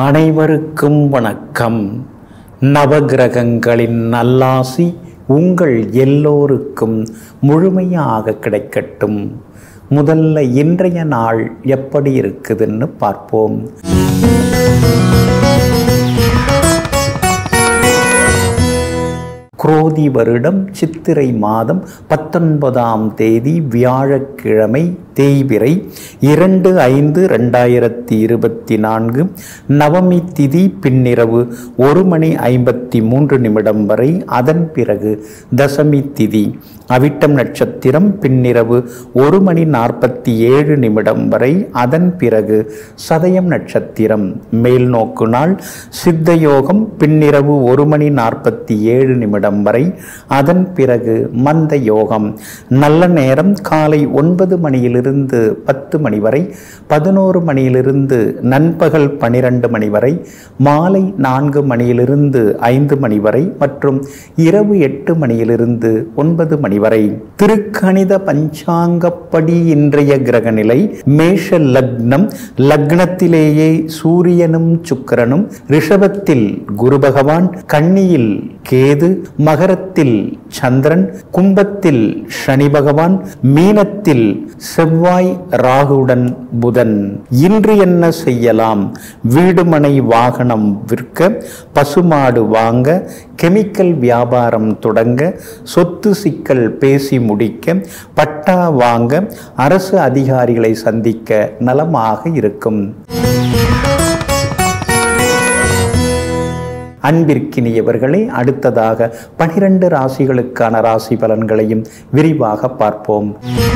அனைவருக்கும் வணக்கம் நவகிரகங்களின் நல்லாசி உங்கள் எல்லோருக்கும் முழுமையாக கிடைக்கட்டும் முதல்ல இன்றைய நாள் எப்படி இருக்குதுன்னு பார்ப்போம் குரோதி வருடம் சித்திரை மாதம் பத்தொன்பதாம் தேதி வியாழக்கிழமை தேய்பிறை இரண்டு ஐந்து ரெண்டாயிரத்தி இருபத்தி நான்கு நவமி திதி பின்னிரவு ஒரு மணி ஐம்பத்தி மூன்று நிமிடம் வரை அதன் பிறகு தசமி திதி அவிட்டம் நட்சத்திரம் பின்னிரவு ஒரு மணி நாற்பத்தி ஏழு நிமிடம் வரை அதன் பிறகு சதயம் நட்சத்திரம் மேல் நோக்கு நாள் சித்த யோகம் பின்னிரவு ஒரு மணி நாற்பத்தி ஏழு நிமிடம் வரை அதன் பிறகு மந்த யோகம் நல்ல நேரம் காலை ஒன்பது மணியிலிருந்து பத்து மணி வரை பதினோரு மணியிலிருந்து நண்பகல் பனிரெண்டு மணி வரை மாலை நான்கு மணியிலிருந்து ஐந்து மணி வரை மற்றும் இரவு எட்டு மணியிலிருந்து ஒன்பது மணி வரை திருக்கணித பஞ்சாங்கப்படி இன்றைய கிரகநிலை மேஷ லக்னம் லக்னத்திலேயே சூரியனும் சுக்கிரனும் ரிஷபத்தில் குரு பகவான் கன்னியில் கேது மகரத்தில் சந்திரன் கும்பத்தில் சனி பகவான் மீனத்தில் செவ்வாய் ராகுடன் புதன் இன்று என்ன செய்யலாம் வீடுமனை வாகனம் விற்க பசுமாடு வாங்க கெமிக்கல் வியாபாரம் தொடங்க சொத்து சிக்கல் பேசி முடிக்க பட்டா வாங்க அரசு அதிகாரிகளை சந்திக்க நலமாக இருக்கும் அன்பிற்கினியவர்களே அடுத்ததாக பனிரெண்டு ராசிகளுக்கான ராசி பலன்களையும் விரிவாக பார்ப்போம்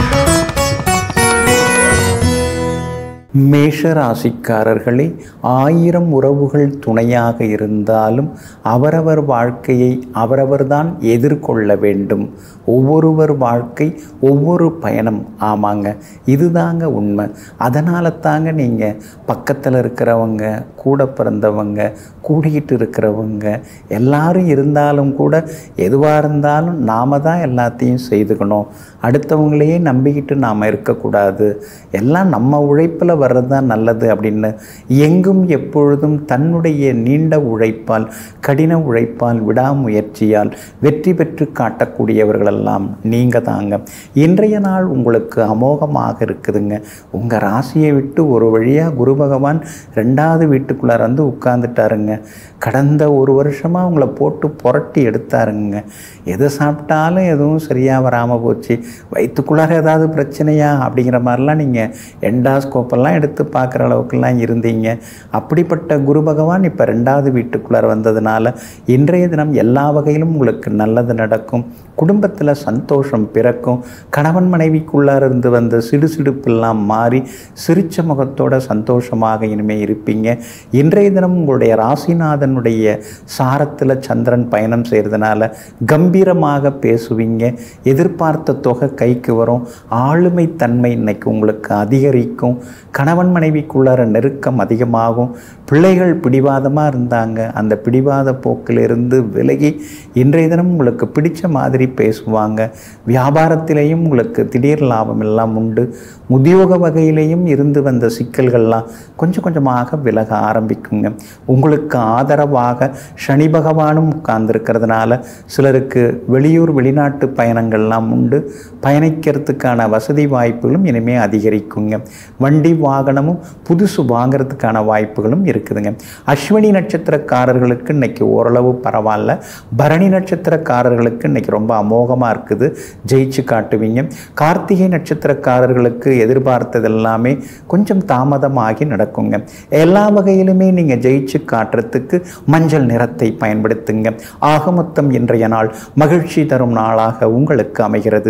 மேஷ ராசிக்காரர்களே ஆயிரம் உறவுகள் துணையாக இருந்தாலும் அவரவர் வாழ்க்கையை அவரவர்தான் எதிர்கொள்ள வேண்டும் ஒவ்வொருவர் வாழ்க்கை ஒவ்வொரு பயணம் ஆமாங்க இதுதாங்க உண்மை அதனால தாங்க நீங்கள் பக்கத்தில் இருக்கிறவங்க கூட பிறந்தவங்க கூடிக்கிட்டு இருக்கிறவங்க எல்லாரும் இருந்தாலும் கூட எதுவாக இருந்தாலும் நாம் தான் எல்லாத்தையும் செய்துக்கணும் அடுத்தவங்களையே நம்பிக்கிட்டு நாம் இருக்கக்கூடாது எல்லாம் நம்ம உழைப்பில் வர்றது தான் நல்லது அப்படின்னு எங்கும் எப்பொழுதும் தன்னுடைய நீண்ட உழைப்பால் கடின உழைப்பால் விடாமுயற்சியால் வெற்றி பெற்று காட்டக்கூடியவர்களெல்லாம் நீங்கள் தாங்க இன்றைய நாள் உங்களுக்கு அமோகமாக இருக்குதுங்க உங்கள் ராசியை விட்டு ஒரு வழியாக குரு பகவான் ரெண்டாவது வீட்டுக்குள்ளார வந்து உட்கார்ந்துட்டாருங்க கடந்த ஒரு வருஷமாக உங்களை போட்டு புரட்டி எடுத்தாருங்க எதை சாப்பிட்டாலும் எதுவும் சரியாக வராமல் போச்சு வயிற்றுக்குள்ளார ஏதாவது பிரச்சனையா அப்படிங்கிற மாதிரிலாம் நீங்கள் எண்டாஸ்கோப்பெல்லாம் எடுத்து பார்க்குற அளவுக்குலாம் இருந்தீங்க அப்படிப்பட்ட குரு பகவான் இப்போ ரெண்டாவது வீட்டுக்குள்ளார வந்ததுனால இன்றைய தினம் எல்லா வகையிலும் உங்களுக்கு நல்லது நடக்கும் குடும்பத்தில் சந்தோஷம் பிறக்கும் கணவன் மனைவிக்குள்ளார இருந்து வந்த சிடுசிடுப்பெல்லாம் மாறி சிரிச்ச முகத்தோட சந்தோஷமாக இனிமேல் இருப்பீங்க இன்றைய தினம் உங்களுடைய ராசிநாதனுடைய சாரத்தில் சந்திரன் பயணம் செய்கிறதுனால கம்பீரமாக பேசுவீங்க எதிர்பார்த்த தொகை கைக்கு வரும் ஆளுமை தன்மை இன்னைக்கு உங்களுக்கு அதிகரிக்கும் கணவன் மனைவிக்குள்ளார நெருக்கம் அதிகமாகும் பிள்ளைகள் பிடிவாதமாக இருந்தாங்க அந்த பிடிவாத போக்கிலிருந்து விலகி இன்றைய தினம் உங்களுக்கு பிடிச்ச மாதிரி பேசுவாங்க வியாபாரத்திலேயும் உங்களுக்கு திடீர் லாபம் எல்லாம் உண்டு உத்தியோக வகையிலேயும் இருந்து வந்த சிக்கல்கள்லாம் கொஞ்சம் கொஞ்சமாக விலக ஆரம்பிக்குங்க உங்களுக்கு ஆதரவாக சனி பகவானும் உட்கார்ந்துருக்கிறதுனால சிலருக்கு வெளியூர் வெளிநாட்டு பயணங்கள்லாம் உண்டு பயணிக்கிறதுக்கான வசதி வாய்ப்புகளும் இனிமேல் அதிகரிக்குங்க வண்டி வாகனமும் புதுசு வாங்கிறதுக்கான வாய்ப்புகளும் இருக்குதுங்க அஸ்வினி நட்சத்திரக்காரர்களுக்கு இன்னைக்கு ஓரளவு பரவாயில்ல பரணி நட்சத்திரக்காரர்களுக்கு இன்னைக்கு ரொம்ப அமோகமாக இருக்குது ஜெயிச்சு காட்டுவீங்க கார்த்திகை நட்சத்திரக்காரர்களுக்கு எதிர்பார்த்தது எல்லாமே கொஞ்சம் தாமதமாகி நடக்குங்க எல்லா வகையிலுமே நீங்கள் ஜெயிச்சு காட்டுறதுக்கு மஞ்சள் நிறத்தை பயன்படுத்துங்க ஆக மொத்தம் இன்றைய நாள் மகிழ்ச்சி தரும் நாளாக உங்களுக்கு அமைகிறது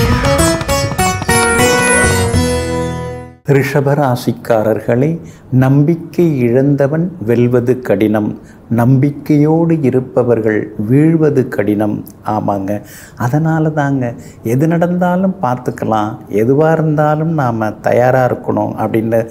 ரிஷபராசிக்காரர்களே நம்பிக்கை இழந்தவன் வெல்வது கடினம் நம்பிக்கையோடு இருப்பவர்கள் வீழ்வது கடினம் ஆமாங்க அதனால தாங்க எது நடந்தாலும் பார்த்துக்கலாம் எதுவாக இருந்தாலும் நாம் தயாராக இருக்கணும் அப்படின்னு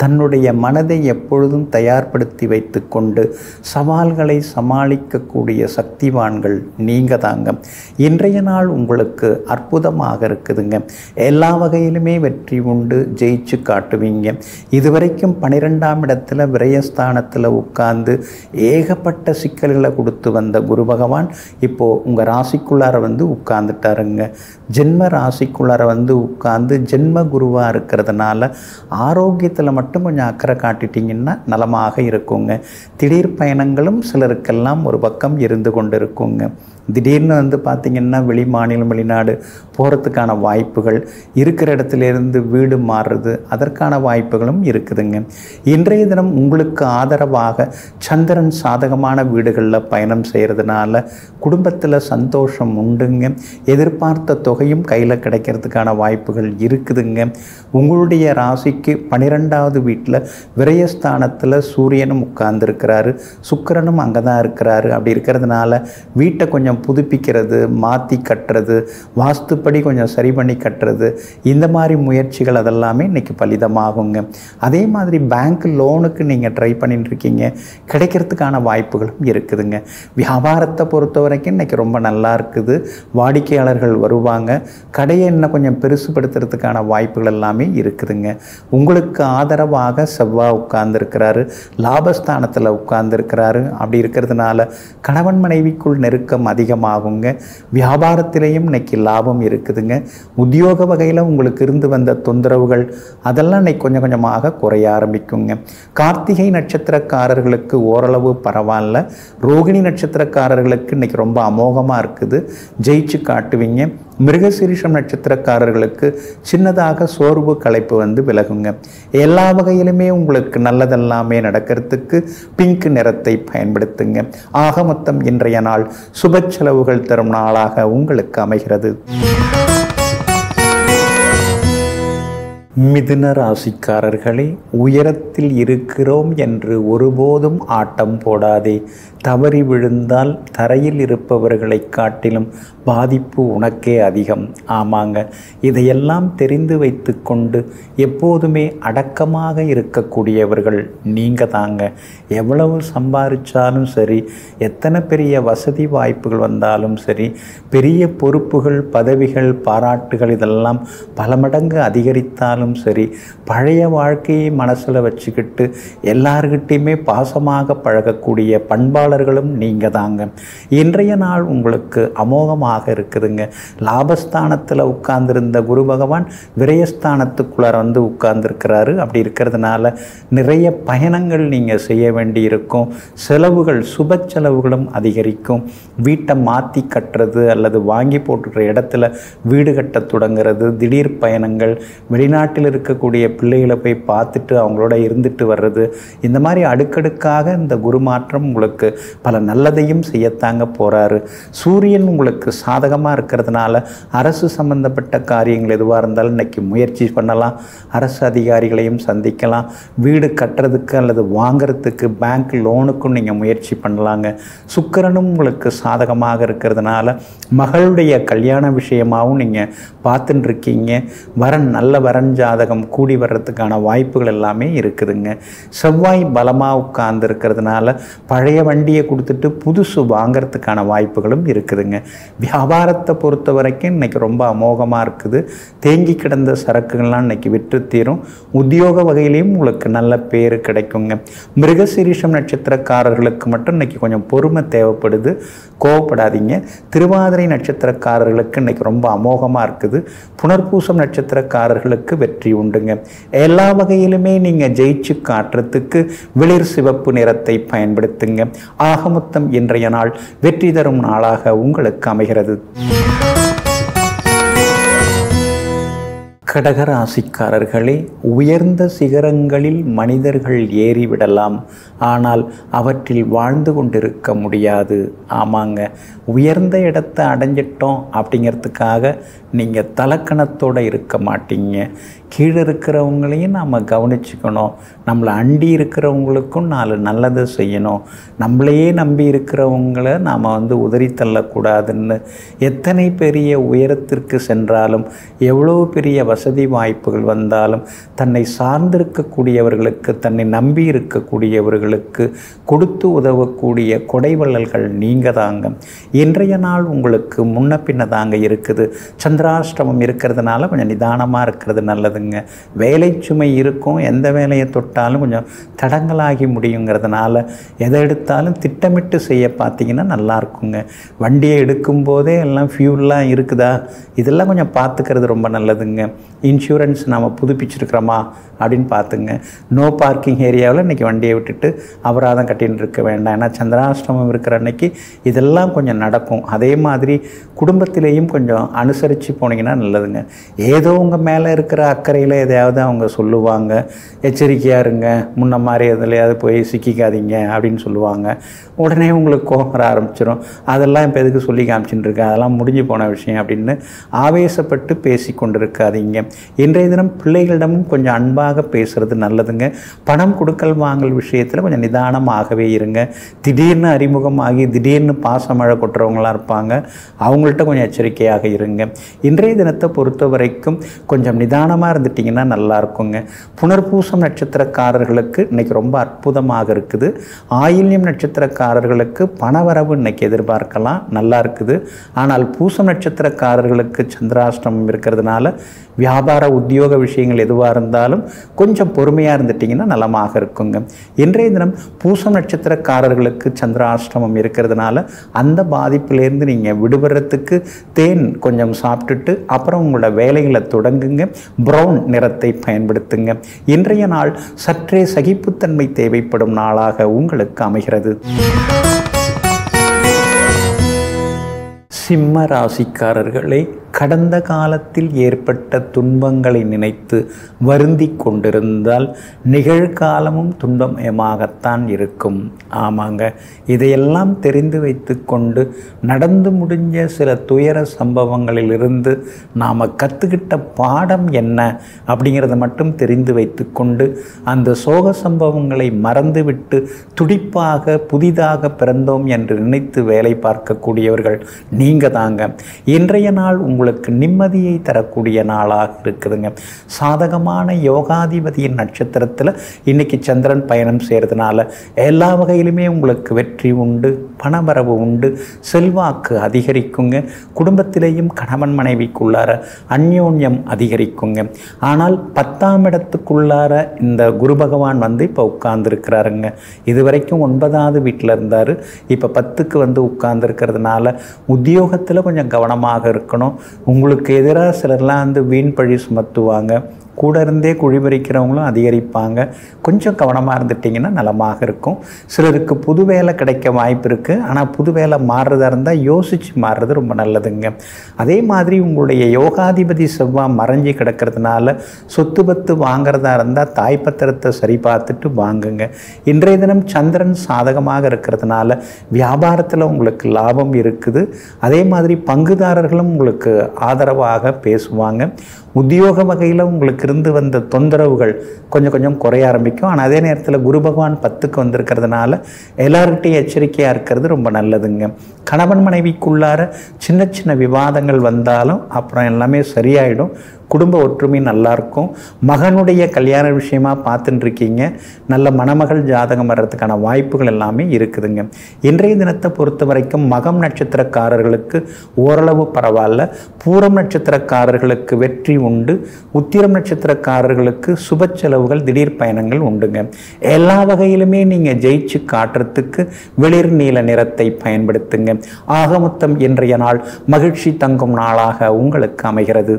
தன்னுடைய மனதை எப்பொழுதும் தயார்படுத்தி வைத்துக்கொண்டு சவால்களை சமாளிக்கக்கூடிய சக்திவான்கள் நீங்க தாங்க இன்றைய நாள் உங்களுக்கு அற்புதமாக இருக்குதுங்க எல்லா வகையிலுமே வெற்றி உண்டு ஜெயிச்சு காட்டுவீங்க இதுவரைக்கும் பன்னிரெண்டாம் இடத்துல விரயஸ்தானத்தில் உட்கார்ந்து ஏகப்பட்ட சிக்கல்களை கொடுத்து வந்த குரு பகவான் இப்போ உங்கள் ராசிக்குள்ளார வந்து உட்கார்ந்துட்டாருங்க ஜென்ம ராசிக்குள்ளார வந்து உட்கார்ந்து ஜென்ம குருவாக இருக்கிறதுனால ஆரோக்கியத்தில் மட்டும் கொஞ்சம் அக்கறை காட்டிட்டீங்கன்னா நலமாக இருக்குங்க திடீர் பயணங்களும் சிலருக்கெல்லாம் ஒரு பக்கம் இருந்து கொண்டு இருக்குங்க திடீர்னு வந்து பார்த்திங்கன்னா வெளி மாநிலம் வெளிநாடு போகிறதுக்கான வாய்ப்புகள் இருக்கிற இடத்துலேருந்து வீடு மாறுறது அதற்கான வாய்ப்புகளும் இருக்குதுங்க இன்றைய தினம் உங்களுக்கு ஆதரவாக சந்திரன் சாதகமான வீடுகளில் பயணம் செய்கிறதுனால குடும்பத்தில் சந்தோஷம் உண்டுங்க எதிர்பார்த்த தொகையும் கையில் கிடைக்கிறதுக்கான வாய்ப்புகள் இருக்குதுங்க உங்களுடைய ராசிக்கு பன்னிரெண்டாவது வீட்டில் விரயஸ்தானத்தில் சூரியனும் உட்கார்ந்துருக்கிறாரு சுக்கிரனும் அங்கே தான் இருக்கிறாரு அப்படி இருக்கிறதுனால வீட்டை கொஞ்சம் புதுப்பிக்கிறது மாற்றி கட்டுறது வாஸ்துப்படி கொஞ்சம் சரி பண்ணி கட்டுறது இந்த மாதிரி முயற்சிகள் அதெல்லாமே இன்றைக்கி பலிதமாகுங்க அதே மாதிரி பேங்க் லோனுக்கு நீங்கள் ட்ரை பண்ணிட்டு இருக்கீங்க கிடைக்கிறதுக்கான வாய்ப்புகளும் இருக்குதுங்க வியாபாரத்தை பொறுத்த வரைக்கும் இன்றைக்கி ரொம்ப நல்லா இருக்குது வாடிக்கையாளர்கள் வருவாங்க கடையை இன்னும் கொஞ்சம் பெருசுபடுத்துறதுக்கான வாய்ப்புகள் எல்லாமே இருக்குதுங்க உங்களுக்கு ஆதரவாக செவ்வாய் உட்கார்ந்துருக்கிறாரு லாபஸ்தானத்தில் உட்கார்ந்துருக்கிறாரு அப்படி இருக்கிறதுனால கணவன் மனைவிக்குள் நெருக்கம் அதிகமாகுங்க வியாபாரத்திலையும் இன்னைக்கு லாபம் இருக்குதுங்க உத்தியோக வகையில் உங்களுக்கு இருந்து வந்த தொந்தரவுகள் அதெல்லாம் இன்னைக்கு கொஞ்சம் கொஞ்சமாக குறைய ஆரம்பிக்குங்க கார்த்திகை நட்சத்திரக்காரர்களுக்கு ஓரளவு பரவாயில்ல ரோகிணி நட்சத்திரக்காரர்களுக்கு இன்னைக்கு ரொம்ப அமோகமாக இருக்குது ஜெயிச்சு காட்டுவீங்க மிருகசீரிஷம் நட்சத்திரக்காரர்களுக்கு சின்னதாக சோர்வு களைப்பு வந்து விலகுங்க எல்லா வகையிலுமே உங்களுக்கு நல்லதெல்லாமே நடக்கிறதுக்கு பிங்க் நிறத்தை பயன்படுத்துங்க ஆக மொத்தம் இன்றைய நாள் சுப செலவுகள் தரும் நாளாக உங்களுக்கு அமைகிறது மிதுன ராசிக்காரர்களே உயரத்தில் இருக்கிறோம் என்று ஒருபோதும் ஆட்டம் போடாதே தவறி விழுந்தால் தரையில் இருப்பவர்களை காட்டிலும் பாதிப்பு உனக்கே அதிகம் ஆமாங்க இதையெல்லாம் தெரிந்து வைத்து கொண்டு எப்போதுமே அடக்கமாக இருக்கக்கூடியவர்கள் நீங்கள் தாங்க எவ்வளவு சம்பாதிச்சாலும் சரி எத்தனை பெரிய வசதி வாய்ப்புகள் வந்தாலும் சரி பெரிய பொறுப்புகள் பதவிகள் பாராட்டுகள் இதெல்லாம் பல மடங்கு அதிகரித்தாலும் சரி பழைய வாழ்க்கையை மனசில் வச்சுக்கிட்டு எல்லார்கிட்டையுமே பாசமாக பழகக்கூடிய பண்பாளர்களும் நீங்கள் தாங்க இன்றைய நாள் உங்களுக்கு அமோகமாக இருக்குதுங்க லாபஸ்தானத்தில் உட்கார்ந்திருந்த குரு பகவான் விரயஸ்தானத்துக்குள்ளார வந்து உட்கார்ந்துருக்கிறாரு அப்படி இருக்கிறதுனால நிறைய பயணங்கள் நீங்கள் செய்ய வேண்டியிருக்கும் செலவுகள் சுப செலவுகளும் அதிகரிக்கும் வீட்டை மாற்றி கட்டுறது அல்லது வாங்கி போட்டுக்கிற இடத்துல வீடு கட்ட தொடங்குறது திடீர் பயணங்கள் வெளிநாட்டில் இருக்கக்கூடிய பிள்ளைகளை போய் பார்த்துட்டு அவங்களோட இருந்துட்டு வர்றது இந்த மாதிரி அடுக்கடுக்காக இந்த குருமாற்றம் உங்களுக்கு பல நல்லதையும் செய்யத்தாங்க போகிறாரு சூரியன் உங்களுக்கு சாதகமாக இருக்கிறதுனால அரசு சம்பந்தப்பட்ட காரியங்கள் எதுவாக இருந்தாலும் இன்னைக்கு முயற்சி பண்ணலாம் அரசு அதிகாரிகளையும் சந்திக்கலாம் வீடு கட்டுறதுக்கு அல்லது வாங்குறதுக்கு பேங்க் லோனுக்கும் நீங்கள் முயற்சி பண்ணலாங்க சுக்கிரனும் உங்களுக்கு சாதகமாக இருக்கிறதுனால மகளுடைய கல்யாண விஷயமாகவும் நீங்கள் பார்த்துட்டு இருக்கீங்க வரன் நல்ல வரன் ஜாதகம் கூடி வர்றதுக்கான வாய்ப்புகள் எல்லாமே இருக்குதுங்க செவ்வாய் பலமாக உட்கார்ந்து இருக்கிறதுனால பழைய வண்டியை கொடுத்துட்டு புதுசு வாங்கிறதுக்கான வாய்ப்புகளும் இருக்குதுங்க வியாபாரத்தை பொறுத்த வரைக்கும் இன்னைக்கு ரொம்ப அமோகமாக இருக்குது தேங்கி கிடந்த சரக்குகள்லாம் இன்னைக்கு விற்று தீரும் உத்தியோக வகையிலையும் உங்களுக்கு நல்ல பேர் கிடைக்குங்க மிருகசீரிஷம் நட்சத்திரக்காரர்களுக்கு மட்டும் இன்னைக்கு கொஞ்சம் பொறுமை தேவைப்படுது கோவப்படாதீங்க திருவாதிரை நட்சத்திரக்காரர்களுக்கு இன்னைக்கு ரொம்ப அமோகமாக இருக்குது புனர்பூசம் நட்சத்திரக்காரர்களுக்கு வெற்றி உண்டுங்க எல்லா வகையிலுமே நீங்கள் ஜெயிச்சு காட்டுறதுக்கு வெளிர் சிவப்பு நிறத்தை பயன்படுத்துங்க ஆக மொத்தம் இன்றைய நாள் வெற்றி தரும் நாளாக உங்களுக்கு அமைகிறது கடகராசிக்காரர்களே உயர்ந்த சிகரங்களில் மனிதர்கள் ஏறிவிடலாம் ஆனால் அவற்றில் வாழ்ந்து கொண்டிருக்க முடியாது ஆமாங்க உயர்ந்த இடத்தை அடைஞ்சிட்டோம் அப்படிங்கிறதுக்காக நீங்கள் தலக்கணத்தோடு இருக்க மாட்டீங்க கீழே இருக்கிறவங்களையும் நாம் கவனிச்சுக்கணும் நம்மளை அண்டி இருக்கிறவங்களுக்கும் நாலு நல்லதை செய்யணும் நம்மளையே நம்பி இருக்கிறவங்கள நாம் வந்து உதறி தள்ளக்கூடாதுன்னு எத்தனை பெரிய உயரத்திற்கு சென்றாலும் எவ்வளோ பெரிய வசதி வசதி வாய்ப்புகள் வந்தாலும் தன்னை சார்ந்திருக்கக்கூடியவர்களுக்கு தன்னை நம்பி இருக்கக்கூடியவர்களுக்கு கொடுத்து உதவக்கூடிய கொடைவள்ளல்கள் நீங்கள் தாங்க இன்றைய நாள் உங்களுக்கு முன்ன பின்ன தாங்க இருக்குது சந்திராஷ்டமம் இருக்கிறதுனால கொஞ்சம் நிதானமாக இருக்கிறது நல்லதுங்க வேலை சுமை இருக்கும் எந்த வேலையை தொட்டாலும் கொஞ்சம் தடங்கலாகி முடியுங்கிறதுனால எதை எடுத்தாலும் திட்டமிட்டு செய்ய பார்த்தீங்கன்னா நல்லா இருக்குங்க வண்டியை எடுக்கும்போதே எல்லாம் ஃபியூல்லாம் இருக்குதா இதெல்லாம் கொஞ்சம் பார்த்துக்கிறது ரொம்ப நல்லதுங்க இன்சூரன்ஸ் நாம் புதுப்பிச்சிருக்கிறோமா அப்படின்னு பார்த்துங்க நோ பார்க்கிங் ஏரியாவில் இன்றைக்கி வண்டியை விட்டுட்டு அபராதம் கட்டின்னு இருக்க வேண்டாம் ஏன்னா சந்திராஷ்டமம் இருக்கிற அன்னைக்கு இதெல்லாம் கொஞ்சம் நடக்கும் அதே மாதிரி குடும்பத்திலேயும் கொஞ்சம் அனுசரித்து போனீங்கன்னா நல்லதுங்க ஏதோ உங்கள் மேலே இருக்கிற அக்கறையில் எதையாவது அவங்க சொல்லுவாங்க எச்சரிக்கையாக இருங்க முன்ன மாதிரி எதுலையாவது போய் சிக்கிக்காதீங்க அப்படின்னு சொல்லுவாங்க உடனே உங்களுக்கு கோபம் வர ஆரம்பிச்சிடும் அதெல்லாம் இப்போ எதுக்கு சொல்லி காமிச்சுட்டு இருக்கேன் அதெல்லாம் முடிஞ்சு போன விஷயம் அப்படின்னு ஆவேசப்பட்டு பேசி கொண்டு இருக்காதீங்க இன்றைய தினம் பிள்ளைகளிடமும் கொஞ்சம் அன்பாக பேசுகிறது நல்லதுங்க பணம் கொடுக்கல் வாங்கல் விஷயத்தில் கொஞ்சம் நிதானமாகவே இருங்க திடீர்னு அறிமுகமாகி திடீர்னு பாசமழை கொட்டுறவங்களாம் இருப்பாங்க அவங்கள்ட்ட கொஞ்சம் எச்சரிக்கையாக இருங்க இன்றைய தினத்தை பொறுத்த வரைக்கும் கொஞ்சம் நிதானமாக இருந்துட்டிங்கன்னா நல்லா இருக்குங்க புனர்பூசம் நட்சத்திரக்காரர்களுக்கு இன்னைக்கு ரொம்ப அற்புதமாக இருக்குது ஆயில்யம் நட்சத்திரக்காரர்களுக்கு பணவரவு இன்னைக்கு எதிர்பார்க்கலாம் நல்லா இருக்குது ஆனால் பூசம் நட்சத்திரக்காரர்களுக்கு சந்திராஷ்டமம் இருக்கிறதுனால வியாபார உத்தியோக விஷயங்கள் எதுவாக இருந்தாலும் கொஞ்சம் பொறுமையாக இருந்துட்டிங்கன்னா நலமாக இருக்குங்க இன்றைய தினம் பூசம் நட்சத்திரக்காரர்களுக்கு சந்திராஷ்டமம் இருக்கிறதுனால அந்த பாதிப்பிலேருந்து நீங்கள் விடுபடுறதுக்கு தேன் கொஞ்சம் சாப்பிட்டுட்டு அப்புறம் உங்களோட வேலைகளை தொடங்குங்க ப்ரௌன் நிறத்தை பயன்படுத்துங்க இன்றைய நாள் சற்றே சகிப்புத்தன்மை தேவைப்படும் நாளாக உங்களுக்கு அமைகிறது சிம்ம ராசிக்காரர்களே கடந்த காலத்தில் ஏற்பட்ட துன்பங்களை நினைத்து வருந்தி கொண்டிருந்தால் நிகழ்காலமும் துன்பமயமாகத்தான் இருக்கும் ஆமாங்க இதையெல்லாம் தெரிந்து வைத்து கொண்டு நடந்து முடிஞ்ச சில துயர சம்பவங்களிலிருந்து நாம் கற்றுக்கிட்ட பாடம் என்ன அப்படிங்கிறத மட்டும் தெரிந்து வைத்து கொண்டு அந்த சோக சம்பவங்களை மறந்துவிட்டு துடிப்பாக புதிதாக பிறந்தோம் என்று நினைத்து வேலை பார்க்கக்கூடியவர்கள் நீங்கள் தாங்க இன்றைய நாள் உங்களுக்கு நிம்மதியை தரக்கூடிய நாளாக இருக்குதுங்க சாதகமான யோகாதிபதியின் நட்சத்திரத்தில் இன்னைக்கு சந்திரன் பயணம் செய்கிறதுனால எல்லா வகையிலுமே உங்களுக்கு வெற்றி உண்டு பணவரவு உண்டு செல்வாக்கு அதிகரிக்குங்க குடும்பத்திலேயும் கணவன் மனைவிக்குள்ளார அந்யோன்யம் அதிகரிக்குங்க ஆனால் பத்தாம் இடத்துக்குள்ளார இந்த குரு பகவான் வந்து இப்போ உட்கார்ந்துருக்கிறாருங்க இது வரைக்கும் ஒன்பதாவது வீட்டில் இருந்தார் இப்போ பத்துக்கு வந்து உட்கார்ந்துருக்கிறதுனால உத்தியோகத்தில் கொஞ்சம் கவனமாக இருக்கணும் உங்களுக்கு எதிராக சிலர்லாம் வந்து வீண் பழி சுமத்துவாங்க கூட இருந்தே குழிபறிக்கிறவங்களும் அதிகரிப்பாங்க கொஞ்சம் கவனமாக இருந்துட்டிங்கன்னா நலமாக இருக்கும் சிலருக்கு புது வேலை கிடைக்க வாய்ப்பு இருக்குது ஆனால் புது வேலை மாறுறதா இருந்தால் யோசித்து மாறுறது ரொம்ப நல்லதுங்க அதே மாதிரி உங்களுடைய யோகாதிபதி செவ்வாய் மறைஞ்சி கிடக்கிறதுனால சொத்து பத்து வாங்குறதா இருந்தால் தாய்ப்பத்திரத்தை சரி பார்த்துட்டு வாங்குங்க இன்றைய தினம் சந்திரன் சாதகமாக இருக்கிறதுனால வியாபாரத்தில் உங்களுக்கு லாபம் இருக்குது அதே மாதிரி பங்குதாரர்களும் உங்களுக்கு ஆதரவாக பேசுவாங்க உத்தியோக வகையில் உங்களுக்கு இருந்து வந்த தொந்தரவுகள் கொஞ்சம் கொஞ்சம் குறைய ஆரம்பிக்கும் ஆனால் அதே நேரத்தில் குரு பகவான் பத்துக்கு வந்திருக்கிறதுனால எல்லார்கிட்டையும் எச்சரிக்கையாக இருக்கிறது ரொம்ப நல்லதுங்க கணவன் மனைவிக்குள்ளார சின்ன சின்ன விவாதங்கள் வந்தாலும் அப்புறம் எல்லாமே சரியாயிடும் குடும்ப ஒற்றுமை நல்லாயிருக்கும் மகனுடைய கல்யாண விஷயமா பார்த்துட்டு இருக்கீங்க நல்ல மணமகள் ஜாதகம் வர்றதுக்கான வாய்ப்புகள் எல்லாமே இருக்குதுங்க இன்றைய தினத்தை பொறுத்த வரைக்கும் மகம் நட்சத்திரக்காரர்களுக்கு ஓரளவு பரவாயில்ல பூரம் நட்சத்திரக்காரர்களுக்கு வெற்றி உண்டு உத்திரம் நட்சத்திரக்காரர்களுக்கு சுப செலவுகள் திடீர் பயணங்கள் உண்டுங்க எல்லா வகையிலுமே நீங்கள் ஜெயிச்சு காட்டுறதுக்கு வெளிர் நீல நிறத்தை பயன்படுத்துங்க ஆக மொத்தம் இன்றைய நாள் மகிழ்ச்சி தங்கும் நாளாக உங்களுக்கு அமைகிறது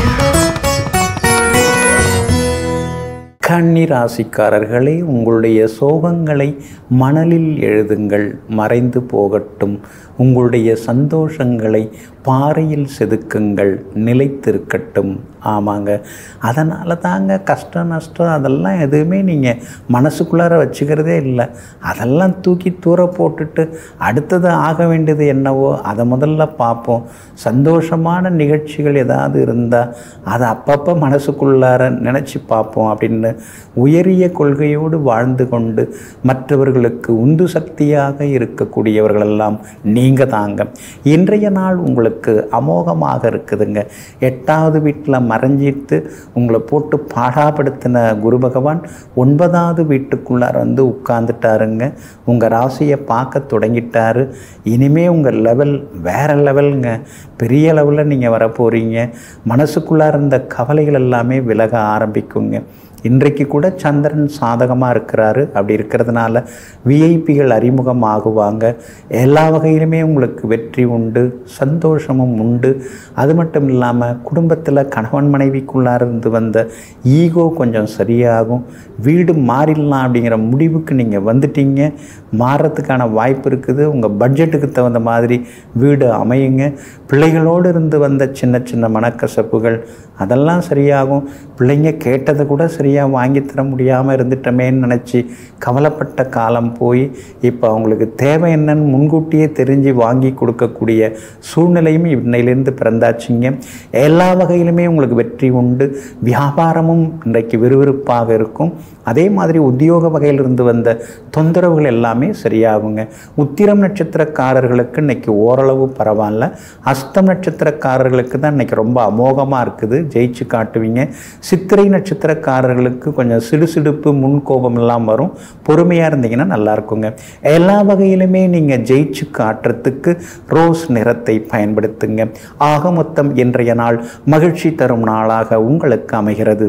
கன்னி ராசிக்காரர்களே உங்களுடைய சோகங்களை மணலில் எழுதுங்கள் மறைந்து போகட்டும் உங்களுடைய சந்தோஷங்களை பாறையில் செதுக்குங்கள் நிலைத்திருக்கட்டும் ஆமாங்க அதனால தாங்க கஷ்டம் நஷ்டம் அதெல்லாம் எதுவுமே நீங்கள் மனசுக்குள்ளார வச்சுக்கிறதே இல்லை அதெல்லாம் தூக்கி தூர போட்டுட்டு அடுத்தது ஆக வேண்டியது என்னவோ அதை முதல்ல பார்ப்போம் சந்தோஷமான நிகழ்ச்சிகள் ஏதாவது இருந்தால் அதை அப்பப்போ மனசுக்குள்ளார நினச்சி பார்ப்போம் அப்படின்னு உயரிய கொள்கையோடு வாழ்ந்து கொண்டு மற்றவர்களுக்கு உந்து சக்தியாக இருக்கக்கூடியவர்களெல்லாம் நீங்கள் தாங்க இன்றைய நாள் உங்களுக்கு அமோகமாக இருக்குதுங்க எட்டாவது வீட்டில் மறைஞ்சிட்டு உங்களை போட்டு பாடாப்படுத்தின குரு பகவான் ஒன்பதாவது வீட்டுக்குள்ளார வந்து உட்கார்ந்துட்டாருங்க உங்கள் ராசியை பார்க்க தொடங்கிட்டாரு இனிமே உங்கள் லெவல் வேற லெவலுங்க பெரிய லெவலில் நீங்கள் வர போகிறீங்க மனசுக்குள்ளார இருந்த கவலைகள் எல்லாமே விலக ஆரம்பிக்குங்க இன்றைக்கு கூட சந்திரன் சாதகமாக இருக்கிறாரு அப்படி இருக்கிறதுனால விஐபிகள் அறிமுகம் ஆகுவாங்க எல்லா வகையிலுமே உங்களுக்கு வெற்றி உண்டு சந்தோஷமும் உண்டு அது மட்டும் இல்லாமல் குடும்பத்தில் கணவன் மனைவிக்குள்ளார இருந்து வந்த ஈகோ கொஞ்சம் சரியாகும் வீடு மாறிடலாம் அப்படிங்கிற முடிவுக்கு நீங்கள் வந்துட்டீங்க மாறுறதுக்கான வாய்ப்பு இருக்குது உங்கள் பட்ஜெட்டுக்கு தகுந்த மாதிரி வீடு அமையுங்க பிள்ளைகளோடு இருந்து வந்த சின்ன சின்ன மனக்கசப்புகள் அதெல்லாம் சரியாகும் பிள்ளைங்க கேட்டதை கூட சரியாக வாங்கி தர முடியாமல் இருந்துட்டோமேன்னு நினச்சி கவலைப்பட்ட காலம் போய் இப்போ அவங்களுக்கு தேவை என்னன்னு முன்கூட்டியே தெரிஞ்சு வாங்கி கொடுக்கக்கூடிய சூழ்நிலையும் இன்னையிலேருந்து பிறந்தாச்சுங்க எல்லா வகையிலுமே உங்களுக்கு வெற்றி உண்டு வியாபாரமும் இன்றைக்கு விறுவிறுப்பாக இருக்கும் அதே மாதிரி உத்தியோக வகையிலிருந்து வந்த தொந்தரவுகள் எல்லாமே சரியாகுங்க உத்திரம் நட்சத்திரக்காரர்களுக்கு இன்னைக்கு ஓரளவு பரவாயில்ல அஸ்தம் நட்சத்திரக்காரர்களுக்கு தான் இன்னைக்கு ரொம்ப அமோகமாக இருக்குது ஜெயிச்சு காட்டுவீங்க சித்திரை நட்சத்திரக்காரர்களுக்கு கொஞ்சம் சிடுசிடுப்பு முன்கோபம் எல்லாம் வரும் பொறுமையாக இருந்தீங்கன்னா நல்லா இருக்குங்க எல்லா வகையிலுமே நீங்கள் ஜெயிச்சு காட்டுறதுக்கு ரோஸ் நிறத்தை பயன்படுத்துங்க ஆக மொத்தம் இன்றைய நாள் மகிழ்ச்சி தரும் நாளாக உங்களுக்கு அமைகிறது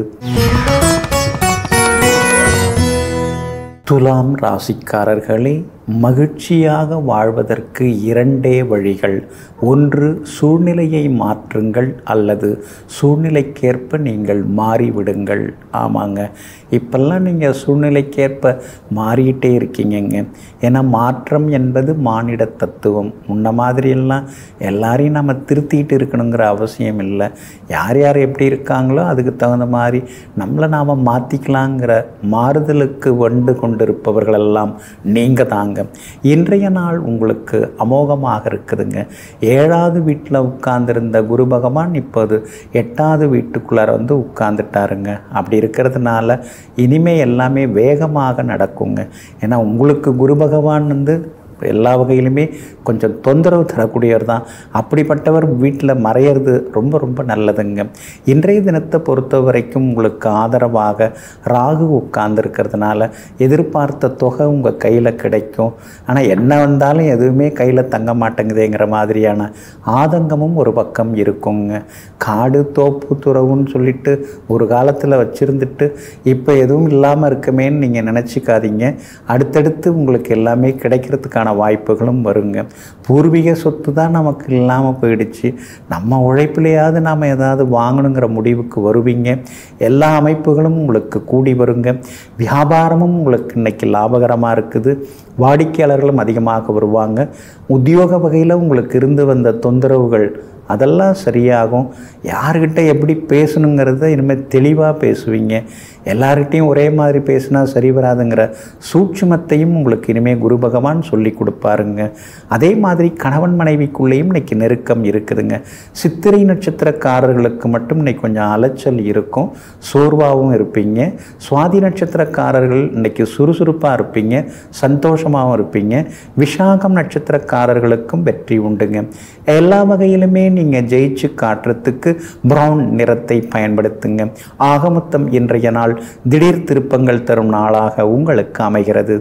துலாம் ராசிக்காரர்களே மகிழ்ச்சியாக வாழ்வதற்கு இரண்டே வழிகள் ஒன்று சூழ்நிலையை மாற்றுங்கள் அல்லது சூழ்நிலைக்கேற்ப நீங்கள் மாறிவிடுங்கள் ஆமாங்க இப்பெல்லாம் நீங்கள் சூழ்நிலைக்கேற்ப மாறிக்கிட்டே இருக்கீங்கங்க ஏன்னா மாற்றம் என்பது மானிட தத்துவம் முன்ன மாதிரியெல்லாம் எல்லாரையும் நம்ம திருத்திட்டு இருக்கணுங்கிற அவசியம் இல்லை யார் யார் எப்படி இருக்காங்களோ அதுக்கு தகுந்த மாதிரி நம்மளை நாம் மாற்றிக்கலாங்கிற மாறுதலுக்கு வண்டு கொண்டிருப்பவர்களெல்லாம் நீங்கள் தாங்க இன்றைய நாள் உங்களுக்கு அமோகமாக இருக்குதுங்க ஏழாவது வீட்டில் உட்கார்ந்திருந்த குரு பகவான் இப்போது எட்டாவது வீட்டுக்குள்ளார வந்து உட்கார்ந்துட்டாருங்க அப்படி இருக்கிறதுனால இனிமே எல்லாமே வேகமாக நடக்குங்க ஏன்னா உங்களுக்கு குரு பகவான் வந்து எல்லா வகையிலுமே கொஞ்சம் தொந்தரவு தரக்கூடியவர் தான் அப்படிப்பட்டவர் வீட்டில் மறையிறது ரொம்ப ரொம்ப நல்லதுங்க இன்றைய தினத்தை பொறுத்த வரைக்கும் உங்களுக்கு ஆதரவாக ராகு உட்கார்ந்துருக்கிறதுனால எதிர்பார்த்த தொகை உங்கள் கையில் கிடைக்கும் ஆனால் என்ன வந்தாலும் எதுவுமே கையில் தங்க மாட்டேங்குதேங்கிற மாதிரியான ஆதங்கமும் ஒரு பக்கம் இருக்குங்க காடு தோப்பு துறவுன்னு சொல்லிட்டு ஒரு காலத்தில் வச்சுருந்துட்டு இப்போ எதுவும் இல்லாமல் இருக்குமேன்னு நீங்கள் நினச்சிக்காதீங்க அடுத்தடுத்து உங்களுக்கு எல்லாமே கிடைக்கிறதுக்கான வாய்ப்புகளும் வருங்க பூர்வீக சொத்து தான் நமக்கு இல்லாமல் போயிடுச்சு நம்ம உழைப்பிலையாவது நாம் ஏதாவது வாங்கணுங்கிற முடிவுக்கு வருவீங்க எல்லா அமைப்புகளும் உங்களுக்கு கூடி வருங்க வியாபாரமும் உங்களுக்கு இன்னைக்கு லாபகரமாக இருக்குது வாடிக்கையாளர்களும் அதிகமாக வருவாங்க உத்தியோக வகையில் உங்களுக்கு இருந்து வந்த தொந்தரவுகள் அதெல்லாம் சரியாகும் யார்கிட்ட எப்படி பேசணுங்கிறத இனிமேல் தெளிவாக பேசுவீங்க எல்லார்கிட்டையும் ஒரே மாதிரி பேசினா சரி வராதுங்கிற சூட்சுமத்தையும் உங்களுக்கு இனிமேல் குரு பகவான் சொல்லி கொடுப்பாருங்க அதே மாதிரி கணவன் மனைவிக்குள்ளேயும் இன்னைக்கு நெருக்கம் இருக்குதுங்க சித்திரை நட்சத்திரக்காரர்களுக்கு மட்டும் இன்னைக்கு கொஞ்சம் அலைச்சல் இருக்கும் சோர்வாகவும் இருப்பீங்க சுவாதி நட்சத்திரக்காரர்கள் இன்னைக்கு சுறுசுறுப்பாக இருப்பீங்க சந்தோஷமாகவும் இருப்பீங்க விஷாகம் நட்சத்திரக்காரர்களுக்கும் வெற்றி உண்டுங்க எல்லா வகையிலுமே நீங்கள் ஜெயிச்சு காட்டுறதுக்கு பிரவுன் நிறத்தை பயன்படுத்துங்க ஆக மொத்தம் இன்றைய நாள் திடீர் திருப்பங்கள் தரும் நாளாக உங்களுக்கு அமைகிறது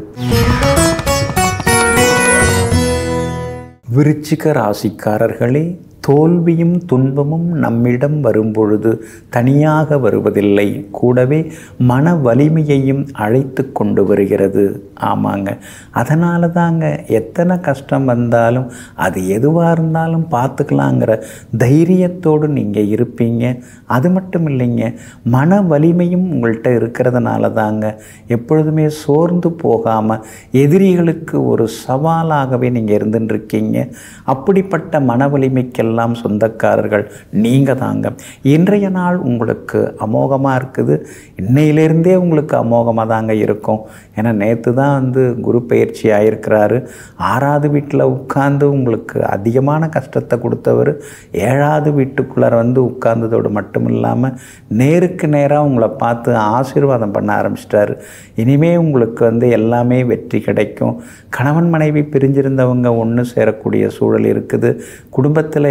விருச்சிக ராசிக்காரர்களே தோல்வியும் துன்பமும் நம்மிடம் வரும்பொழுது தனியாக வருவதில்லை கூடவே மன வலிமையையும் அழைத்து கொண்டு வருகிறது ஆமாங்க அதனால தாங்க எத்தனை கஷ்டம் வந்தாலும் அது எதுவாக இருந்தாலும் பார்த்துக்கலாங்கிற தைரியத்தோடு நீங்கள் இருப்பீங்க அது மட்டும் இல்லைங்க மன வலிமையும் உங்கள்கிட்ட இருக்கிறதுனால தாங்க எப்பொழுதுமே சோர்ந்து போகாமல் எதிரிகளுக்கு ஒரு சவாலாகவே நீங்கள் இருந்துட்டுருக்கீங்க அப்படிப்பட்ட மன வலிமைக்கெல்லாம் சொந்தக்காரர்கள் நீங்கள் தாங்க இன்றைய நாள் உங்களுக்கு அமோகமாக இருக்குது இன்னையிலேருந்தே உங்களுக்கு அமோகமாக தாங்க இருக்கும் ஏன்னா நேற்று தான் வந்து குரு பயிற்சி ஆயிருக்கிறாரு ஆறாவது வீட்டில் உட்கார்ந்து உங்களுக்கு அதிகமான கஷ்டத்தை கொடுத்தவர் ஏழாவது வீட்டுக்குள்ளார வந்து உட்கார்ந்ததோடு மட்டும் இல்லாமல் நேருக்கு நேராக உங்களை பார்த்து ஆசீர்வாதம் பண்ண ஆரம்பிச்சிட்டாரு இனிமே உங்களுக்கு வந்து எல்லாமே வெற்றி கிடைக்கும் கணவன் மனைவி பிரிஞ்சிருந்தவங்க ஒன்று சேரக்கூடிய சூழல் இருக்குது குடும்பத்தில்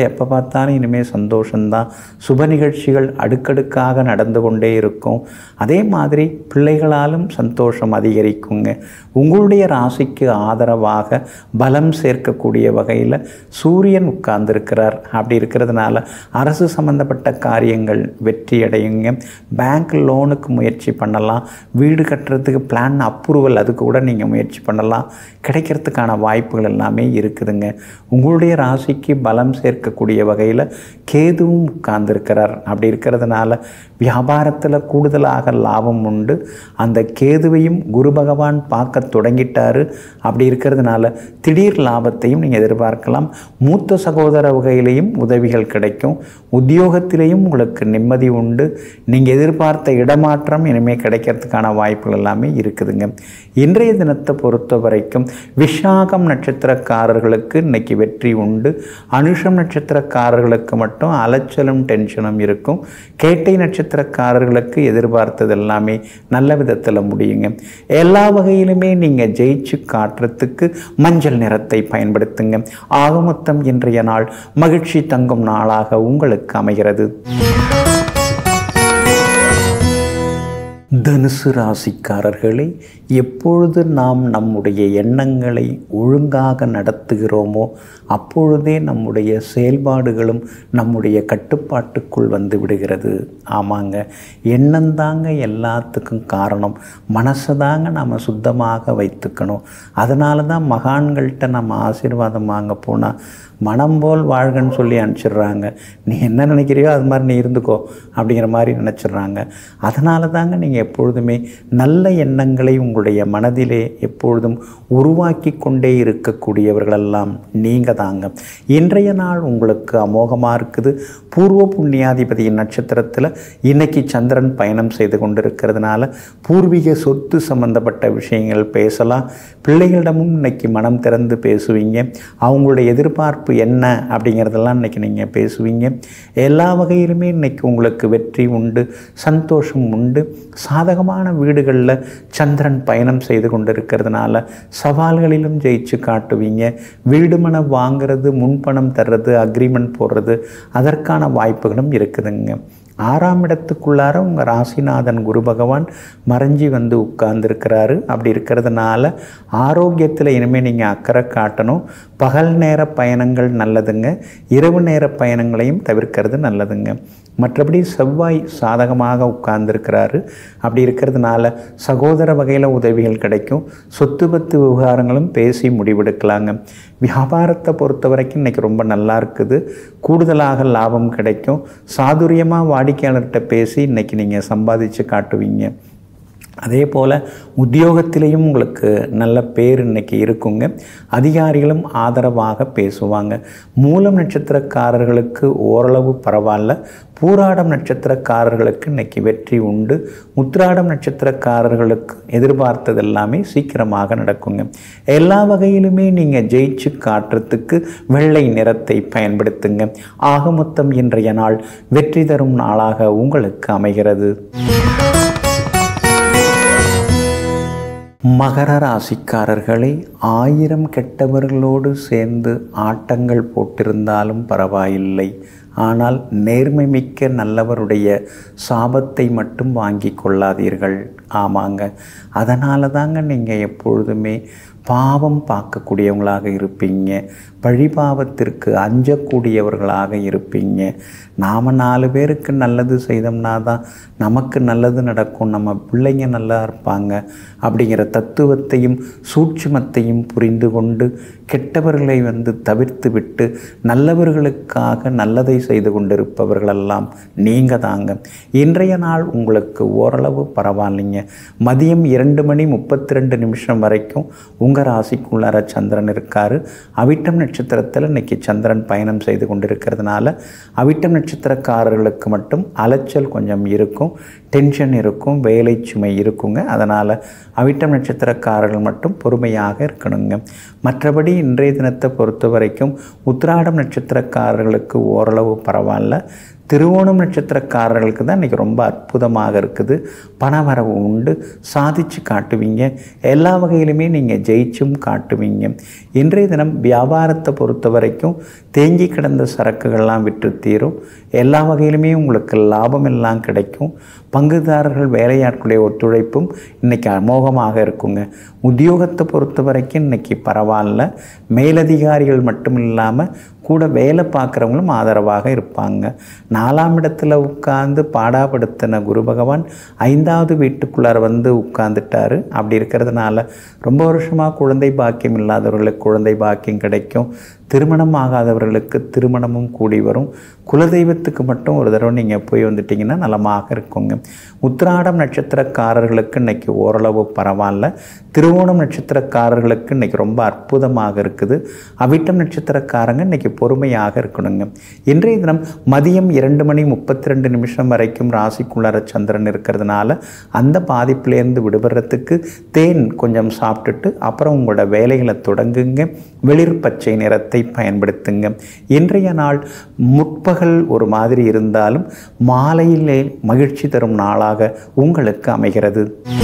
எப்போ பார்த்தாலும் இனிமேல் சந்தோஷம்தான் சுப நிகழ்ச்சிகள் அடுக்கடுக்காக நடந்து கொண்டே இருக்கும் அதே மாதிரி பிள்ளைகளாலும் சந்தோஷம் அதிகரிக்குங்க உங்களுடைய ராசிக்கு ஆதரவாக பலம் சேர்க்கக்கூடிய வகையில் சூரியன் உட்கார்ந்துருக்கிறார் அப்படி இருக்கிறதுனால அரசு சம்பந்தப்பட்ட காரியங்கள் வெற்றி அடையுங்க பேங்க் லோனுக்கு முயற்சி பண்ணலாம் வீடு கட்டுறதுக்கு பிளான் அப்ரூவல் அதுக்கு கூட நீங்கள் முயற்சி பண்ணலாம் கிடைக்கிறதுக்கான வாய்ப்புகள் எல்லாமே இருக்குதுங்க உங்களுடைய ராசிக்கு பலம் சேர்க்கக்கூடிய வகையில் கேதுவும் உட்கார்ந்துருக்கிறார் அப்படி இருக்கிறதுனால வியாபாரத்தில் கூடுதலாக லாபம் உண்டு அந்த கேதுவையும் குரு பகவான் பார்க்க தொடங்கிட்டாரு அப்படி இருக்கிறதுனால திடீர் லாபத்தையும் நீங்கள் எதிர்பார்க்கலாம் மூத்த சகோதர வகையிலையும் உதவிகள் கிடைக்கும் உத்தியோகத்திலையும் உங்களுக்கு நிம்மதி உண்டு நீங்கள் எதிர்பார்த்த இடமாற்றம் இனிமேல் கிடைக்கிறதுக்கான வாய்ப்புகள் எல்லாமே இருக்குதுங்க இன்றைய தினத்தை பொறுத்த வரைக்கும் விஷாகம் நட்சத்திரக்காரர்களுக்கு இன்னைக்கு வெற்றி உண்டு அனுஷம் நட்சத்திரக்காரர்களுக்கு மட்டும் அலைச்சலும் டென்ஷனும் இருக்கும் கேட்டை நட்சத்திரக்காரர்களுக்கு எதிர்பார்த்தது எல்லாமே நல்ல விதத்தில் முடியுங்க எல்லா வகையிலுமே நீங்கள் ஜெயிச்சு காட்டுறதுக்கு மஞ்சள் நிறத்தை பயன்படுத்துங்க ஆக மொத்தம் இன்றைய நாள் மகிழ்ச்சி தங்கும் நாளாக உங்களுக்கு அமைகிறது தனுசு ராசிக்காரர்களே எப்பொழுது நாம் நம்முடைய எண்ணங்களை ஒழுங்காக நடத்துகிறோமோ அப்பொழுதே நம்முடைய செயல்பாடுகளும் நம்முடைய கட்டுப்பாட்டுக்குள் வந்து விடுகிறது ஆமாங்க எண்ணந்தாங்க எல்லாத்துக்கும் காரணம் மனசை தாங்க நம்ம சுத்தமாக வைத்துக்கணும் அதனால தான் மகான்கள்கிட்ட நம்ம ஆசீர்வாதம் வாங்க போனால் மனம் போல் வாழ்கன்னு சொல்லி அனுப்பிச்சிடுறாங்க நீ என்ன நினைக்கிறியோ அது மாதிரி நீ இருந்துக்கோ அப்படிங்கிற மாதிரி நினச்சிடுறாங்க அதனால தாங்க நீங்கள் எப்பொழுதுமே நல்ல எண்ணங்களை உங்களுடைய மனதிலே எப்பொழுதும் உருவாக்கி கொண்டே இருக்கக்கூடியவர்களெல்லாம் நீங்கள் தாங்க இன்றைய நாள் உங்களுக்கு அமோகமாக இருக்குது பூர்வ புண்ணியாதிபதியின் நட்சத்திரத்தில் இன்னைக்கு சந்திரன் பயணம் செய்து கொண்டிருக்கிறதுனால பூர்வீக சொத்து சம்பந்தப்பட்ட விஷயங்கள் பேசலாம் பிள்ளைகளிடமும் இன்னைக்கு மனம் திறந்து பேசுவீங்க அவங்களுடைய எதிர்பார்ப்பு என்ன அப்படிங்கிறதெல்லாம் இன்னைக்கு நீங்கள் பேசுவீங்க எல்லா வகையிலுமே இன்னைக்கு உங்களுக்கு வெற்றி உண்டு சந்தோஷம் உண்டு சாதகமான வீடுகளில் சந்திரன் பயணம் செய்து கொண்டிருக்கிறதுனால சவால்களிலும் ஜெயிச்சு காட்டுவீங்க வீடு மனம் வாங்கிறது முன்பணம் தர்றது அக்ரிமெண்ட் போடுறது அதற்கான வாய்ப்புகளும் இருக்குதுங்க ஆறாம் இடத்துக்குள்ளார உங்கள் ராசிநாதன் குரு பகவான் மறைஞ்சி வந்து உட்கார்ந்துருக்கிறாரு அப்படி இருக்கிறதுனால ஆரோக்கியத்தில் இனிமேல் நீங்கள் அக்கறை காட்டணும் பகல் நேர பயணங்கள் நல்லதுங்க இரவு நேர பயணங்களையும் தவிர்க்கிறது நல்லதுங்க மற்றபடி செவ்வாய் சாதகமாக உட்கார்ந்துருக்கிறாரு அப்படி இருக்கிறதுனால சகோதர வகையில் உதவிகள் கிடைக்கும் சொத்து பத்து விவகாரங்களும் பேசி முடிவெடுக்கலாங்க வியாபாரத்தை பொறுத்த வரைக்கும் இன்றைக்கி ரொம்ப நல்லா இருக்குது கூடுதலாக லாபம் கிடைக்கும் சாதுரியமாக வாடிக்கையாளர்கிட்ட பேசி இன்றைக்கி நீங்கள் சம்பாதிச்சு காட்டுவீங்க அதே போல் உத்தியோகத்திலையும் உங்களுக்கு நல்ல பேர் இன்னைக்கு இருக்குங்க அதிகாரிகளும் ஆதரவாக பேசுவாங்க மூலம் நட்சத்திரக்காரர்களுக்கு ஓரளவு பரவாயில்ல பூராடம் நட்சத்திரக்காரர்களுக்கு இன்னைக்கு வெற்றி உண்டு உத்திராடம் நட்சத்திரக்காரர்களுக்கு எதிர்பார்த்தது எல்லாமே சீக்கிரமாக நடக்குங்க எல்லா வகையிலுமே நீங்கள் ஜெயிச்சு காட்டுறதுக்கு வெள்ளை நிறத்தை பயன்படுத்துங்க ஆக மொத்தம் இன்றைய நாள் வெற்றி தரும் நாளாக உங்களுக்கு அமைகிறது மகர ராசிக்காரர்களை ஆயிரம் கெட்டவர்களோடு சேர்ந்து ஆட்டங்கள் போட்டிருந்தாலும் பரவாயில்லை ஆனால் நேர்மை மிக்க நல்லவருடைய சாபத்தை மட்டும் வாங்கி கொள்ளாதீர்கள் ஆமாங்க அதனால தாங்க நீங்கள் எப்பொழுதுமே பாவம் பார்க்கக்கூடியவங்களாக இருப்பீங்க பழிபாவத்திற்கு அஞ்சக்கூடியவர்களாக இருப்பீங்க நாம் நாலு பேருக்கு நல்லது செய்தோம்னா தான் நமக்கு நல்லது நடக்கும் நம்ம பிள்ளைங்க நல்லா இருப்பாங்க அப்படிங்கிற தத்துவத்தையும் சூட்சுமத்தையும் புரிந்து கொண்டு கெட்டவர்களை வந்து தவிர்த்து விட்டு நல்லவர்களுக்காக நல்லதை செய்து கொண்டிருப்பவர்களெல்லாம் நீங்கள் தாங்க இன்றைய நாள் உங்களுக்கு ஓரளவு பரவாயில்லைங்க மதியம் இரண்டு மணி முப்பத்தி ரெண்டு நிமிஷம் வரைக்கும் உங்கள் ராசிக்குள்ளார சந்திரன் இருக்கார் அவிட்டம் நட்சத்திரத்தில் இன்னைக்கு சந்திரன் பயணம் செய்து கொண்டிருக்கிறதுனால அவிட்டம் நட்சத்திரக்காரர்களுக்கு மட்டும் அலைச்சல் கொஞ்சம் இருக்கும் டென்ஷன் இருக்கும் வேலை சுமை இருக்குங்க அதனால் அவிட்டம் நட்சத்திரக்காரர்கள் மட்டும் பொறுமையாக இருக்கணுங்க மற்றபடி இன்றைய தினத்தை பொறுத்த வரைக்கும் உத்திராடம் நட்சத்திரக்காரர்களுக்கு ஓரளவு பரவாயில்ல திருவோணம் நட்சத்திரக்காரர்களுக்கு தான் இன்றைக்கி ரொம்ப அற்புதமாக இருக்குது பணவரவு உண்டு சாதிச்சு காட்டுவீங்க எல்லா வகையிலுமே நீங்கள் ஜெயி ஜெயிச்சும் காட்டுவீங்க இன்றைய தினம் வியாபாரத்தை பொறுத்த வரைக்கும் தேங்கி கிடந்த சரக்குகள்லாம் விற்று தீரும் எல்லா வகையிலுமே உங்களுக்கு லாபம் எல்லாம் கிடைக்கும் பங்குதாரர்கள் வேலையாட்களுடைய ஒத்துழைப்பும் இன்றைக்கி அமோகமாக இருக்குங்க உத்தியோகத்தை பொறுத்த வரைக்கும் இன்றைக்கி பரவாயில்ல மேலதிகாரிகள் மட்டும் இல்லாமல் கூட வேலை பார்க்குறவங்களும் ஆதரவாக இருப்பாங்க நாலாம் இடத்துல உட்கார்ந்து பாடாப்படுத்தின குரு பகவான் ஐந்தாவது வீட்டுக்குள்ளார வந்து உட்கார்ந்துட்டாரு அப்படி இருக்கிறதுனால ரொம்ப வருஷமாக குழந்தை பாக்கியம் இல்லாதவர்களுக்கு குழந்தை பாக்கியம் கிடைக்கும் திருமணம் ஆகாதவர்களுக்கு திருமணமும் கூடி வரும் குலதெய்வத்துக்கு மட்டும் ஒரு தடவை நீங்கள் போய் வந்துட்டிங்கன்னா நலமாக இருக்குங்க உத்திராடம் நட்சத்திரக்காரர்களுக்கு இன்றைக்கி ஓரளவு பரவாயில்ல திருவோணம் நட்சத்திரக்காரர்களுக்கு இன்றைக்கி ரொம்ப அற்புதமாக இருக்குது அவிட்டம் நட்சத்திரக்காரங்க இன்றைக்கி பொறுமையாக இருக்கணுங்க இன்றைய தினம் மதியம் இரண்டு மணி முப்பத்தி ரெண்டு நிமிஷம் வரைக்கும் ராசிக்குள்ளார சந்திரன் இருக்கிறதுனால அந்த பாதிப்பிலேருந்து விடுபடுறதுக்கு தேன் கொஞ்சம் சாப்பிட்டுட்டு அப்புறம் உங்களோட வேலைகளை தொடங்குங்க வெளிர் பச்சை நிறத்தை பயன்படுத்துங்க இன்றைய நாள் முற்பகல் ஒரு மாதிரி இருந்தாலும் மாலையிலே மகிழ்ச்சி தரும் நாளாக உங்களுக்கு அமைகிறது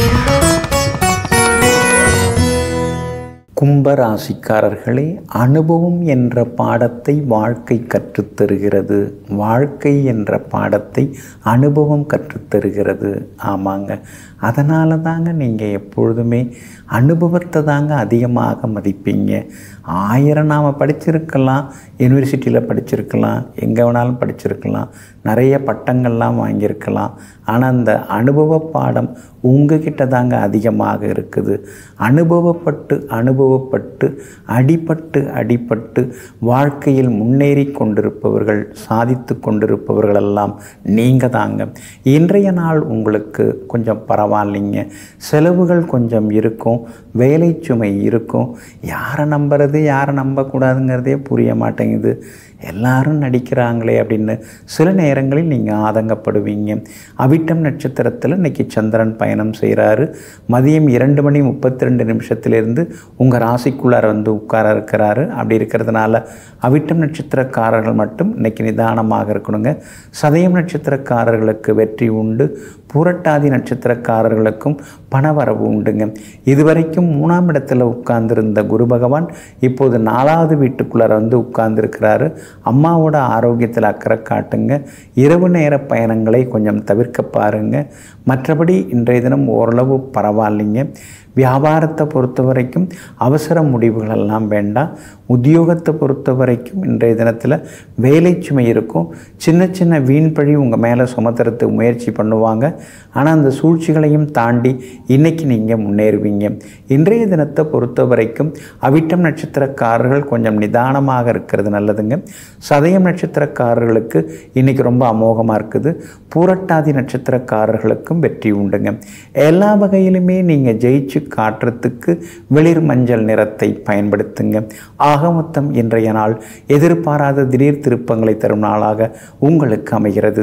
கும்பராசிக்காரர்களே அனுபவம் என்ற பாடத்தை வாழ்க்கை கற்றுத்தருகிறது வாழ்க்கை என்ற பாடத்தை அனுபவம் கற்றுத்தருகிறது ஆமாங்க அதனால தாங்க நீங்கள் எப்பொழுதுமே அனுபவத்தை தாங்க அதிகமாக மதிப்பீங்க ஆயிரம் நாம் படிச்சிருக்கலாம் யூனிவர்சிட்டியில் படிச்சிருக்கலாம் எங்கே வேணாலும் படிச்சிருக்கலாம் நிறைய பட்டங்கள்லாம் வாங்கியிருக்கலாம் ஆனால் அந்த அனுபவ பாடம் உங்ககிட்ட தாங்க அதிகமாக இருக்குது அனுபவப்பட்டு அனுபவப்பட்டு அடிபட்டு அடிபட்டு வாழ்க்கையில் முன்னேறி கொண்டிருப்பவர்கள் சாதித்து கொண்டிருப்பவர்களெல்லாம் நீங்கள் தாங்க இன்றைய நாள் உங்களுக்கு கொஞ்சம் பரவாயில்லைங்க செலவுகள் கொஞ்சம் இருக்கும் வேலை சுமை இருக்கும் யாரை நம்புறது யாரை நம்பக்கூடாதுங்கிறதே புரிய மாட்டேங்குது எல்லாரும் நடிக்கிறாங்களே அப்படின்னு சில நேரங்களில் நீங்கள் ஆதங்கப்படுவீங்க அவிட்டம் நட்சத்திரத்தில் இன்றைக்கி சந்திரன் பயணம் செய்கிறாரு மதியம் இரண்டு மணி முப்பத்தி ரெண்டு நிமிஷத்துலேருந்து உங்கள் ராசிக்குள்ளார வந்து உட்கார இருக்கிறாரு அப்படி இருக்கிறதுனால அவிட்டம் நட்சத்திரக்காரர்கள் மட்டும் இன்றைக்கி நிதானமாக இருக்கணுங்க சதயம் நட்சத்திரக்காரர்களுக்கு வெற்றி உண்டு பூரட்டாதி நட்சத்திரக்காரர்களுக்கும் பணவரவு உண்டுங்க இதுவரைக்கும் மூணாம் இடத்துல உட்கார்ந்திருந்த குரு பகவான் இப்போது நாலாவது வீட்டுக்குள்ளார வந்து உட்கார்ந்துருக்கிறாரு அம்மாவோட ஆரோக்கியத்தில் அக்கறை காட்டுங்க இரவு நேர பயணங்களை கொஞ்சம் தவிர்க்க பாருங்க மற்றபடி இன்றைய தினம் ஓரளவு பரவாயில்லைங்க வியாபாரத்தை பொறுத்த வரைக்கும் அவசர முடிவுகள் எல்லாம் வேண்டாம் உத்தியோகத்தை பொறுத்த வரைக்கும் இன்றைய தினத்தில் வேலை சுமை இருக்கும் சின்ன சின்ன வீண் பழி உங்கள் மேலே சுமத்துறதுக்கு முயற்சி பண்ணுவாங்க ஆனால் அந்த சூழ்ச்சிகளையும் தாண்டி இன்றைக்கி நீங்கள் முன்னேறுவீங்க இன்றைய தினத்தை பொறுத்த வரைக்கும் அவிட்டம் நட்சத்திரக்காரர்கள் கொஞ்சம் நிதானமாக இருக்கிறது நல்லதுங்க சதயம் நட்சத்திரக்காரர்களுக்கு இன்றைக்கி ரொம்ப அமோகமாக இருக்குது பூரட்டாதி நட்சத்திரக்காரர்களுக்கும் வெற்றி உண்டுங்க எல்லா வகையிலுமே நீங்கள் ஜெயிச்சு காட்டுறதுக்கு வெளிர் மஞ்சள் நிறத்தை பயன்படுத்துங்க ஆக மொத்தம் இன்றைய நாள் எதிர்பாராத திடீர் திருப்பங்களை தரும் நாளாக உங்களுக்கு அமைகிறது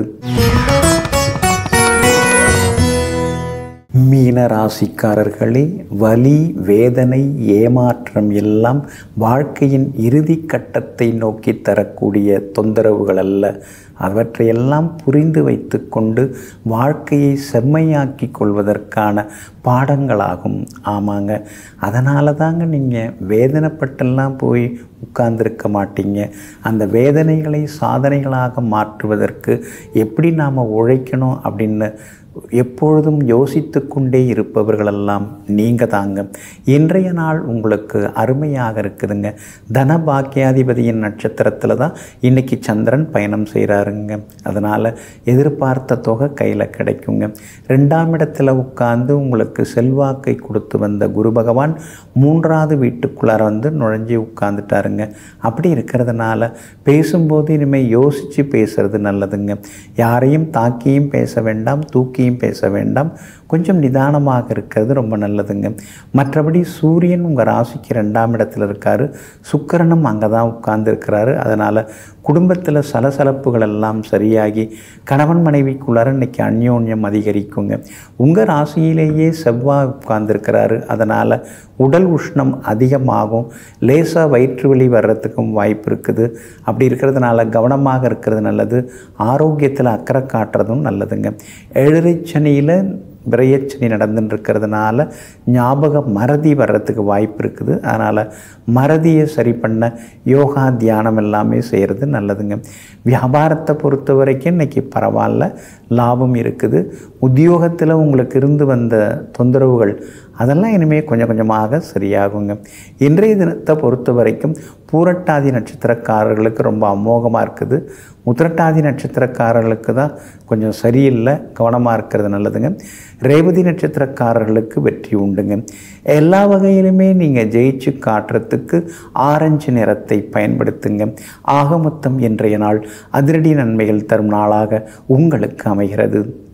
மீன ராசிக்காரர்களே வலி வேதனை ஏமாற்றம் எல்லாம் வாழ்க்கையின் இறுதி கட்டத்தை நோக்கி தரக்கூடிய தொந்தரவுகள் அல்ல அவற்றையெல்லாம் புரிந்து வைத்துக்கொண்டு வாழ்க்கையை செம்மையாக்கி கொள்வதற்கான பாடங்களாகும் ஆமாங்க அதனால தாங்க நீங்கள் வேதனைப்பட்டெல்லாம் போய் உட்கார்ந்துருக்க மாட்டீங்க அந்த வேதனைகளை சாதனைகளாக மாற்றுவதற்கு எப்படி நாம் உழைக்கணும் அப்படின்னு எப்பொழுதும் யோசித்து கொண்டே இருப்பவர்களெல்லாம் நீங்கள் தாங்க இன்றைய நாள் உங்களுக்கு அருமையாக இருக்குதுங்க தன பாக்கியாதிபதியின் நட்சத்திரத்தில் தான் இன்றைக்கி சந்திரன் பயணம் செய்கிறாருங்க அதனால் எதிர்பார்த்த தொகை கையில் கிடைக்குங்க ரெண்டாம் இடத்துல உட்கார்ந்து உங்களுக்கு செல்வாக்கை கொடுத்து வந்த குரு பகவான் மூன்றாவது வீட்டுக்குள்ளார வந்து நுழைஞ்சி உட்காந்துட்டாருங்க அப்படி இருக்கிறதுனால பேசும்போது இனிமேல் யோசித்து பேசுறது நல்லதுங்க யாரையும் தாக்கியும் பேச வேண்டாம் தூக்கி பற்றியும் பேச வேண்டாம் கொஞ்சம் நிதானமாக இருக்கிறது ரொம்ப நல்லதுங்க மற்றபடி சூரியன் உங்கள் ராசிக்கு ரெண்டாம் இடத்துல இருக்கார் சுக்கரனும் அங்கே தான் உட்கார்ந்துருக்கிறாரு அதனால் குடும்பத்தில் சலசலப்புகள் எல்லாம் சரியாகி கணவன் மனைவிக்குள்ளார இன்னைக்கு அந்யோன்யம் அதிகரிக்குங்க உங்கள் ராசியிலேயே செவ்வாய் உட்கார்ந்துருக்கிறாரு அதனால் உடல் உஷ்ணம் அதிகமாகும் லேசாக வயிற்று வலி வர்றதுக்கும் வாய்ப்பு இருக்குது அப்படி இருக்கிறதுனால கவனமாக இருக்கிறது நல்லது ஆரோக்கியத்தில் அக்கறை காட்டுறதும் நல்லதுங்க ஏழரை சனியில் விரையச்சனி நடந்துட்டு இருக்கிறதுனால ஞாபக மறதி வர்றதுக்கு வாய்ப்பு இருக்குது அதனால் மறதியை சரி பண்ண யோகா தியானம் எல்லாமே செய்கிறது நல்லதுங்க வியாபாரத்தை பொறுத்த வரைக்கும் இன்றைக்கி பரவாயில்ல லாபம் இருக்குது உத்தியோகத்தில் உங்களுக்கு இருந்து வந்த தொந்தரவுகள் அதெல்லாம் இனிமேல் கொஞ்சம் கொஞ்சமாக சரியாகுங்க இன்றைய தினத்தை பொறுத்த வரைக்கும் பூரட்டாதி நட்சத்திரக்காரர்களுக்கு ரொம்ப அமோகமாக இருக்குது உத்திரட்டாதி நட்சத்திரக்காரர்களுக்கு தான் கொஞ்சம் சரியில்லை கவனமாக இருக்கிறது நல்லதுங்க ரேவதி நட்சத்திரக்காரர்களுக்கு வெற்றி உண்டுங்க எல்லா வகையிலுமே நீங்கள் ஜெயிச்சு காட்டுறதுக்கு ஆரஞ்சு நிறத்தை பயன்படுத்துங்க ஆக மொத்தம் இன்றைய நாள் அதிரடி நன்மைகள் தரும் நாளாக உங்களுக்கு அமைகிறது